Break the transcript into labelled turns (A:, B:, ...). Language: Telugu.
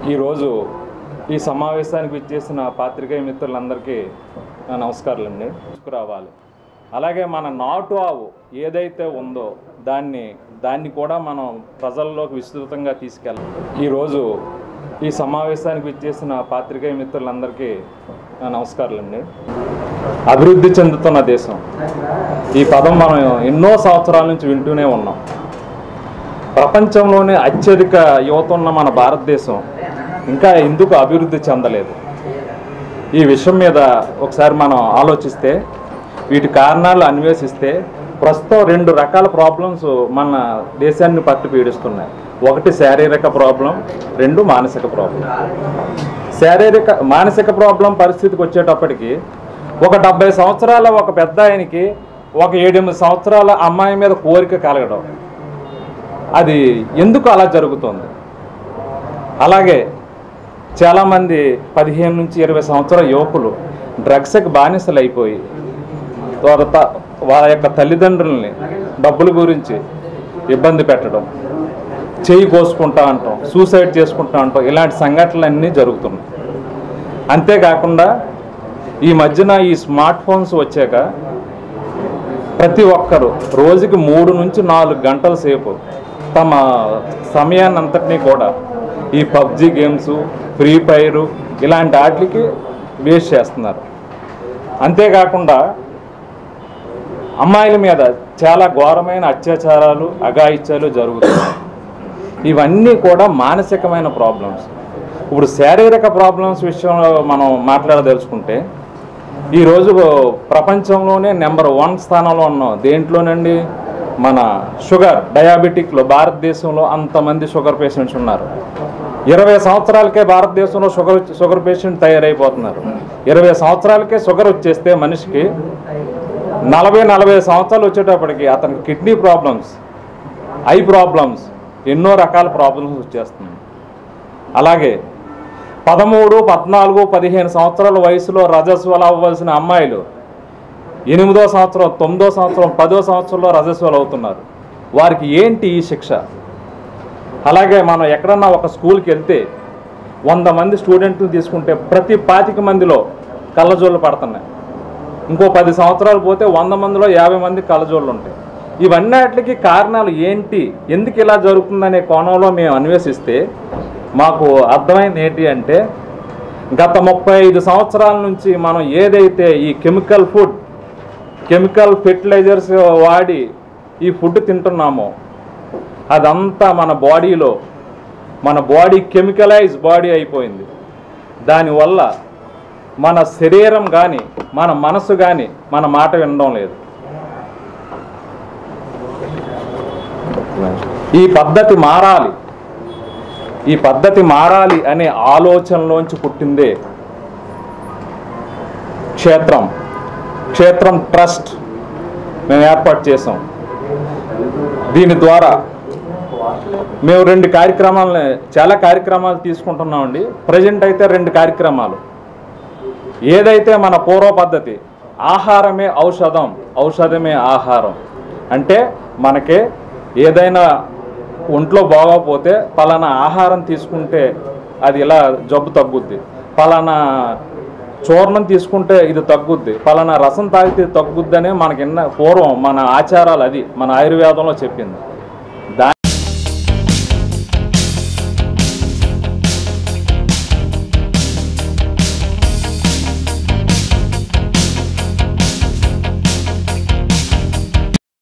A: ఈరోజు ఈ సమావేశానికి విచ్చేసిన పాత్రికేయ మిత్రులందరికీ నా నమస్కారాలండి తీసుకురావాలి అలాగే మన నాటు ఆవు ఏదైతే ఉందో దాన్ని దాన్ని కూడా మనం ప్రజల్లోకి విస్తృతంగా తీసుకెళ్ళాలి ఈరోజు ఈ సమావేశానికి విచ్చేసిన పాత్రికేయ మిత్రులందరికీ నా నమస్కారాలండి అభివృద్ధి చెందుతున్న దేశం ఈ పదం మనం ఎన్నో సంవత్సరాల నుంచి వింటూనే ఉన్నాం ప్రపంచంలోనే అత్యధిక యువత ఉన్న మన భారతదేశం ఇంకా ఎందుకు అభివృద్ధి చెందలేదు ఈ విషయం మీద ఒకసారి మనం ఆలోచిస్తే వీటి కారణాలు అన్వేషిస్తే ప్రస్తుతం రెండు రకాల ప్రాబ్లమ్స్ మన దేశాన్ని పట్టు పీడిస్తున్నాయి ఒకటి శారీరక ప్రాబ్లం రెండు మానసిక ప్రాబ్లం శారీరక మానసిక ప్రాబ్లం పరిస్థితికి వచ్చేటప్పటికి ఒక డెబ్బై సంవత్సరాల ఒక పెద్ద ఆయనకి ఒక ఏడెనిమిది సంవత్సరాల అమ్మాయి మీద కోరిక కలగడం అది ఎందుకు అలా జరుగుతుంది అలాగే చాలామంది పదిహేను నుంచి ఇరవై సంవత్సరాల యువకులు డ్రగ్స్కి బానిసలు అయిపోయి తర్వాత వాళ్ళ యొక్క తల్లిదండ్రుల్ని డబ్బుల గురించి ఇబ్బంది పెట్టడం చేయి కోసుకుంటా అంటాం సూసైడ్ చేసుకుంటా అంటాం ఇలాంటి సంఘటనలన్నీ జరుగుతున్నాయి అంతేకాకుండా ఈ మధ్యన ఈ స్మార్ట్ ఫోన్స్ వచ్చాక ప్రతి ఒక్కరు రోజుకి మూడు నుంచి నాలుగు గంటల సేపు తమ సమయాన్ని అంతటినీ కూడా ఈ పబ్జి గేమ్స్ ఫ్రీ ఫైర్ ఇలాంటి వాటికి వేస్ట్ చేస్తున్నారు అంతేకాకుండా అమ్మాయిల మీద చాలా ఘోరమైన అత్యాచారాలు అఘాయిత్యాలు జరుగుతున్నాయి ఇవన్నీ కూడా మానసికమైన ప్రాబ్లమ్స్ ఇప్పుడు శారీరక ప్రాబ్లమ్స్ విషయంలో మనం మాట్లాడదలుచుకుంటే ఈరోజు ప్రపంచంలోనే నెంబర్ వన్ స్థానంలో ఉన్నాం దేంట్లోనండి మన షుగర్ డయాబెటిక్లో భారతదేశంలో అంతమంది షుగర్ పేషెంట్స్ ఉన్నారు ఇరవై సంవత్సరాలకే భారతదేశంలో షుగర్ షుగర్ పేషెంట్ తయారైపోతున్నారు ఇరవై సంవత్సరాలకే షుగర్ వచ్చేస్తే మనిషికి నలభై నలభై సంవత్సరాలు వచ్చేటప్పటికి అతనికి కిడ్నీ ప్రాబ్లమ్స్ ఐ ప్రాబ్లమ్స్ ఎన్నో రకాల ప్రాబ్లమ్స్ వచ్చేస్తుంది అలాగే పదమూడు పద్నాలుగు పదిహేను సంవత్సరాల వయసులో రజస్వలు అవ్వాల్సిన అమ్మాయిలు ఎనిమిదో సంవత్సరం తొమ్మిదో సంవత్సరం పదో సంవత్సరంలో రజస్వలు అవుతున్నారు వారికి ఏంటి ఈ శిక్ష అలాగే మనం ఎక్కడన్నా ఒక స్కూల్కి వెళ్తే వంద మంది స్టూడెంట్లు తీసుకుంటే ప్రతి పాతిక మందిలో కళ్ళజోళ్ళు పడుతున్నాయి ఇంకో పది సంవత్సరాలు పోతే వంద మందిలో యాభై మంది కళ్ళజోళ్ళు ఉంటాయి ఇవన్నిటికి కారణాలు ఏంటి ఎందుకు ఇలా జరుగుతుందనే కోణంలో మేము అన్వేషిస్తే మాకు అర్థమైంది ఏంటి అంటే గత ముప్పై ఐదు సంవత్సరాల నుంచి మనం ఏదైతే ఈ కెమికల్ ఫుడ్ కెమికల్ ఫెర్టిలైజర్స్ వాడి ఈ ఫుడ్ తింటున్నామో అదంతా మన బాడీలో మన బాడీ కెమికలైజ్ బాడీ అయిపోయింది దానివల్ల మన శరీరం కానీ మన మనసు కానీ మన మాట వినడం లేదు ఈ పద్ధతి మారాలి ఈ పద్ధతి మారాలి అనే ఆలోచనలోంచి పుట్టిందే క్షేత్రం క్షేత్రం ట్రస్ట్ మేము ఏర్పాటు చేసాం దీని ద్వారా మేము రెండు కార్యక్రమాలని చాలా కార్యక్రమాలు తీసుకుంటున్నామండి ప్రజెంట్ అయితే రెండు కార్యక్రమాలు ఏదైతే మన పూర్వ పద్ధతి ఆహారమే ఔషధం ఔషధమే ఆహారం అంటే మనకి ఏదైనా ఒంట్లో బాగోకపోతే పలానా ఆహారం తీసుకుంటే అది ఇలా జబ్బు తగ్గుద్ది పలానా చూర్ణం తీసుకుంటే ఇది తగ్గుద్ది పలానా రసం తాగితే ఇది తగ్గుద్ది అనే మనకి ఎన్న పూర్వం మన ఆచారాలు అది మన ఆయుర్వేదంలో చెప్పింది